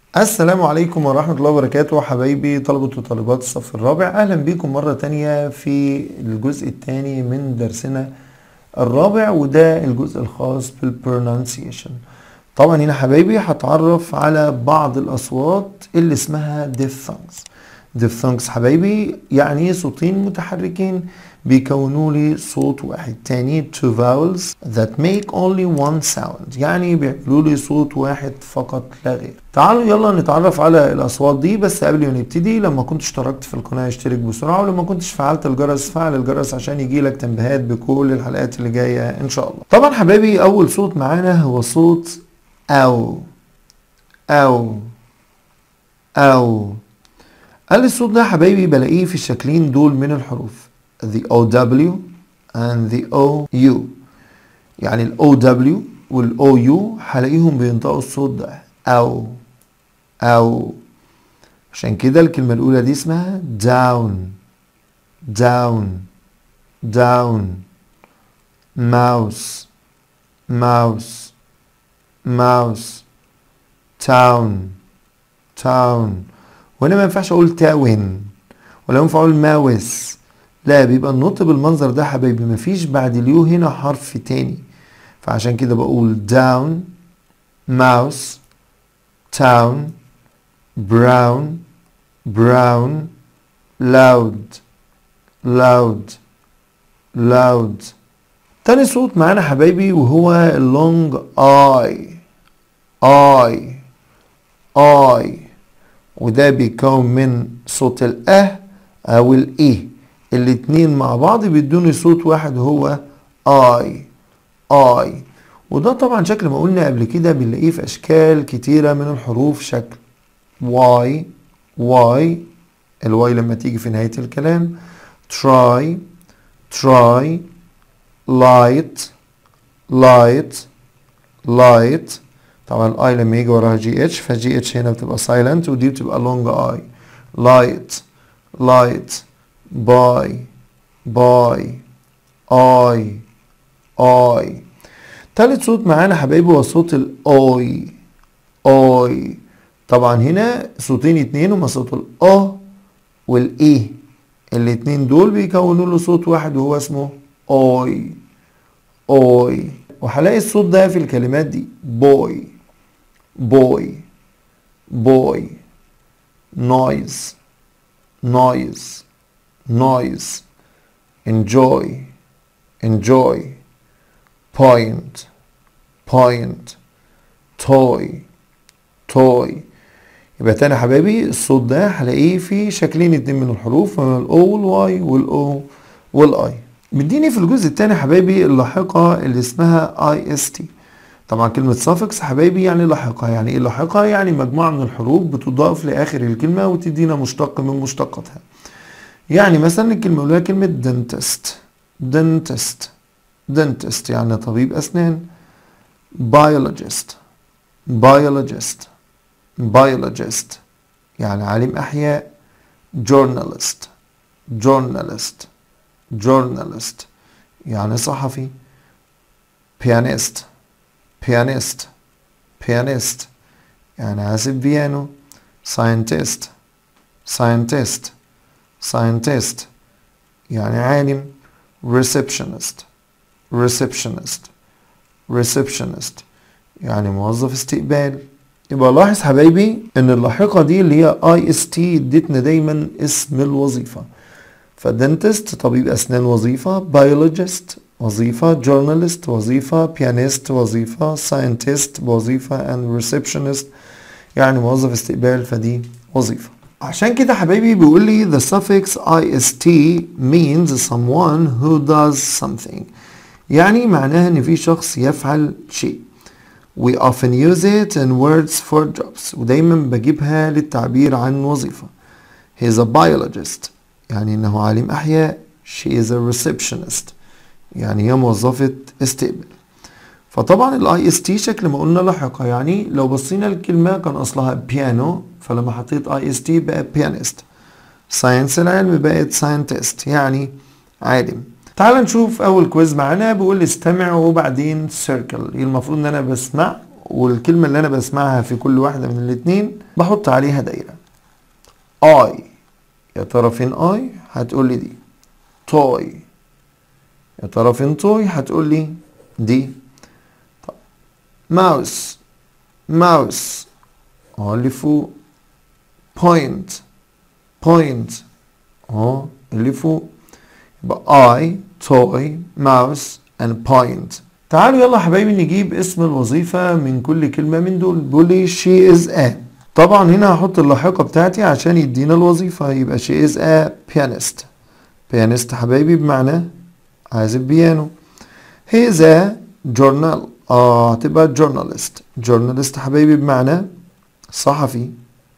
السلام عليكم ورحمة الله وبركاته حبايبي طلبة وطالبات الصف الرابع أهلا بكم مرة تانية في الجزء الثاني من درسنا الرابع وده الجزء الخاص بالبرونانسيشن طبعا هنا حبايبي هتعرف على بعض الأصوات اللي اسمها diphthongs diphthongs حبايبي يعني صوتين متحركين بيكونوا لي صوت واحد تاني two vowels that make only one sound يعني بيعملوا لي صوت واحد فقط لا غير تعالوا يلا نتعرف على الأصوات دي بس قبل ما نبتدي لما كنت اشتركت في القناة اشترك بسرعة ولما كنتش فعلت الجرس فعل الجرس عشان يجيلك تنبيهات بكل الحلقات اللي جاية إن شاء الله طبعا حبايبي أول صوت معانا هو صوت أو أو أو قال لي الصوت ده حبايبي بلاقيه في الشكلين دول من الحروف the OW and the OU يعني ال OW وال OU هلاقيهم بينطقوا الصوت ده أو أو عشان كده الكلمة الأولى دي اسمها down down down mouse mouse mouse town town وهنا ما ينفعش اقول تاون ولا ينفع اقول ماوس لا بيبقى النطق بالمنظر ده حبايبي مفيش بعد اليو هنا حرف تاني فعشان كده بقول down mouse town brown brown loud loud loud تاني صوت معانا حبايبي وهو اللونج اي اي اي وده بيكون من صوت الاه او الايه الاتنين مع بعض بيدوني صوت واحد هو اي اي وده طبعا شكل ما قلنا قبل كده بنلاقيه في اشكال كتيرة من الحروف شكل واي واي الواي لما تيجي في نهاية الكلام try try light light light طبعا الاي لما يجي وراها جي اتش فجي اتش هنا بتبقى سايلنت ودي بتبقى لونج اي لايت لايت باي باي اي اي تالت صوت معانا حبايبي هو صوت الاوي اوي طبعا هنا صوتين اتنين هما صوت الا والاي الاتنين دول بيكونوا له صوت واحد وهو اسمه اوي اوي وهلاقي الصوت ده في الكلمات دي بوي boy boy noise noise noise enjoy enjoy point point toy toy يبقى تاني يا حبايبي الصوت ده هلاقيه في شكلين اتنين من الحروف الاو والواي والاو والاي مديني في الجزء التاني يا حبايبي اللاحقة اللي اسمها اي اس تي طبعا كلمة suffix حبايبي يعني لاحقة يعني ايه لاحقة يعني مجموعة من الحروف بتضاف لآخر الكلمة وتدينا مشتق من مشتقاتها يعني مثلا الكلمة الأولى كلمة dentist dentist dentist يعني طبيب أسنان biologist biologist biologist يعني عالم أحياء journalist journalist journalist يعني صحفي pianist pianist pianist يعني عازف بيانو scientist scientist scientist يعني عالم receptionist receptionist receptionist يعني موظف استقبال يبقى لاحظ حبايبي ان اللاحقة دي اللي هي اي اس تي ادتنا دايما اسم الوظيفة فدنتست طبيب اسنان وظيفة biologist وظيفة journalist وظيفة pianist وظيفة scientist وظيفة and receptionist يعني موظف استقبال فدي وظيفة عشان كده حبايبي بيقول لي the suffix ist means someone who does something يعني معناها ان في شخص يفعل شيء we often use it in words for jobs ودايما بجيبها للتعبير عن وظيفة he is a biologist يعني انه عالم احياء she is a receptionist يعني هي موظفة استقبال فطبعا الاي اس تي شكل ما قلنا لاحقة يعني لو بصينا الكلمة كان اصلها بيانو فلما حطيت اي اس تي بقت بيانيست ساينس العلم بقت ساينتست يعني عالم تعال نشوف اول كويز معانا بيقول لي استمع وبعدين سيركل المفروض ان انا بسمع والكلمة اللي أنا بسمعها في كل واحدة من الاتنين بحط عليها دايرة I يا ترى فين I هتقول لي دي توي يا ترى فين توي هتقول لي دي طب ماوس ماوس اه اللي فوق point point اه اللي فوق يبقى I toy mouse and point تعالوا يلا حبايبي نجيب اسم الوظيفة من كل كلمة من دول بيقول لي she is a طبعا هنا هحط اللاحقة بتاعتي عشان يدينا الوظيفة يبقى she is a pianist pianist حبايبي بمعنى عازف بيانو he is a journal اه هتبقى journalist journalist حبايبي بمعنى صحفي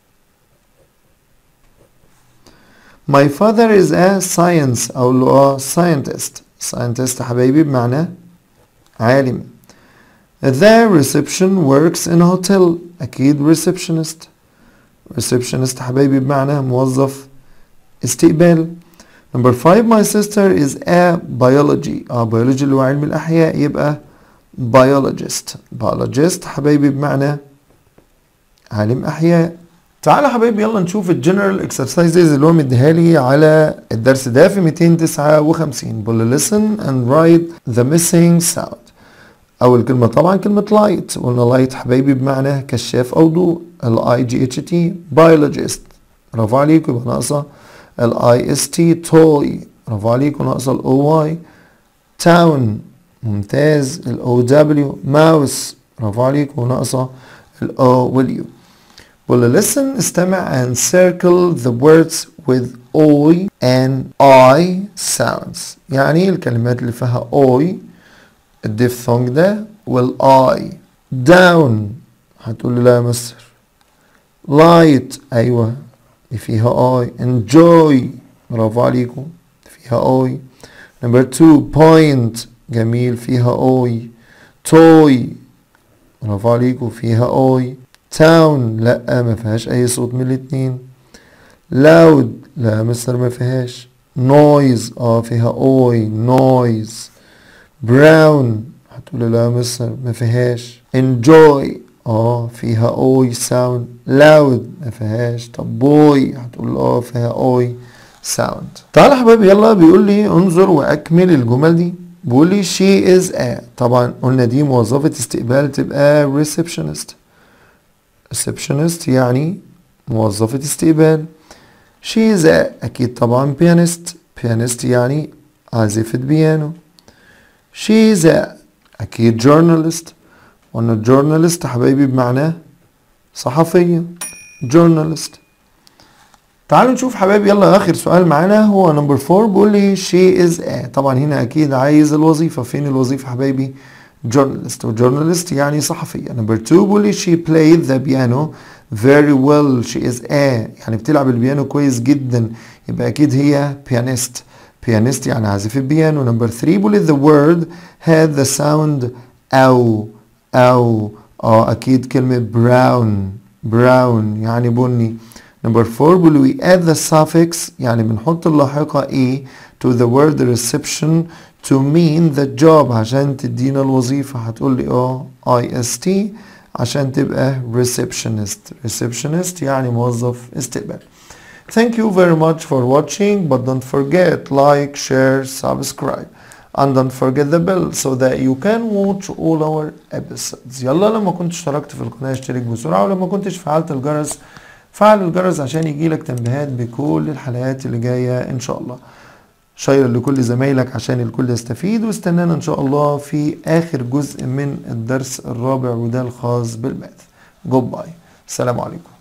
My father is a science أو له اه scientist scientist حبايبي بمعنى عالم The reception works in a hotel أكيد receptionist receptionist حبايبي بمعنى موظف استقبال Number five my sister is a biology اه biology اللي هو علم الأحياء يبقى biologist biologist حبايبي بمعنى عالم أحياء تعالى حبايبي يلا نشوف الجنرال اكسرسايزز اللي هو مديها لي على الدرس ده في 259 بقول listen and write the missing sound اول كلمه طبعا كلمه لايت قلنا لايت حبايبي بمعنى كشاف او ضوء الاي جي اتش تي biologist برافو عليكم يبقى ناقصه الاي اس تي توي برافو عليكم ناقصه الاو واي تاون ممتاز الاو دبليو ماوس برافو عليكم ناقصه الاو واليو Well, listen, استمع and circle the words with OI and I sounds. يعني الكلمات اللي فيها OI الديفثونج ده والI down هتقول لي لا يا مستر light أيوة دي فيها I enjoy برافو عليكم فيها I number two point جميل فيها I toy برافو عليكم فيها I town لا ما فيهاش اي صوت من الاتنين loud لا مستر ما فيهاش noise اه فيها اوي noise brown هتقول لا مستر ما فيهاش enjoy اه فيها اوي sound loud ما فيهاش طب boy هتقول اه فيها اوي sound تعالى يا حبايبي يلا بيقول لي انظر واكمل الجمل دي بيقول لي she is a طبعا قلنا دي موظفة استقبال تبقى receptionist receptionist يعني موظفة استقبال she is a أكيد طبعا pianist pianist يعني عازفة بيانو she is a أكيد journalist وأنا journalist حبايبي بمعنى صحفية journalist تعالوا نشوف حبايبي يلا آخر سؤال معانا هو نمبر 4 بيقول لي she is a طبعا هنا أكيد عايز الوظيفة فين الوظيفة حبايبي journalist وجورنالست يعني صحفية number two بيقول لي she played the piano very well she is a يعني بتلعب البيانو كويس جدا يبقى أكيد هي pianist pianist يعني عازفة بيانو number three بيقول لي the word had the sound أو أو اه أكيد كلمة brown brown يعني بني number four بيقول لي we add the suffix يعني بنحط اللاحقة e to the word reception to mean the job عشان تدينا الوظيفة هتقول لي اه IST عشان تبقى receptionist receptionist يعني موظف استقبال Thank you very much for watching but don't forget like, share, subscribe and don't forget the bell so that you can watch all our episodes يلا لما كنت اشتركت في القناة اشترك بسرعة ولما كنتش فعلت الجرس فعل الجرس عشان يجيلك تنبيهات بكل الحلقات اللي جاية ان شاء الله شير لكل زمايلك عشان الكل يستفيد واستنانا ان شاء الله في اخر جزء من الدرس الرابع وده الخاص بالماث جود باي السلام عليكم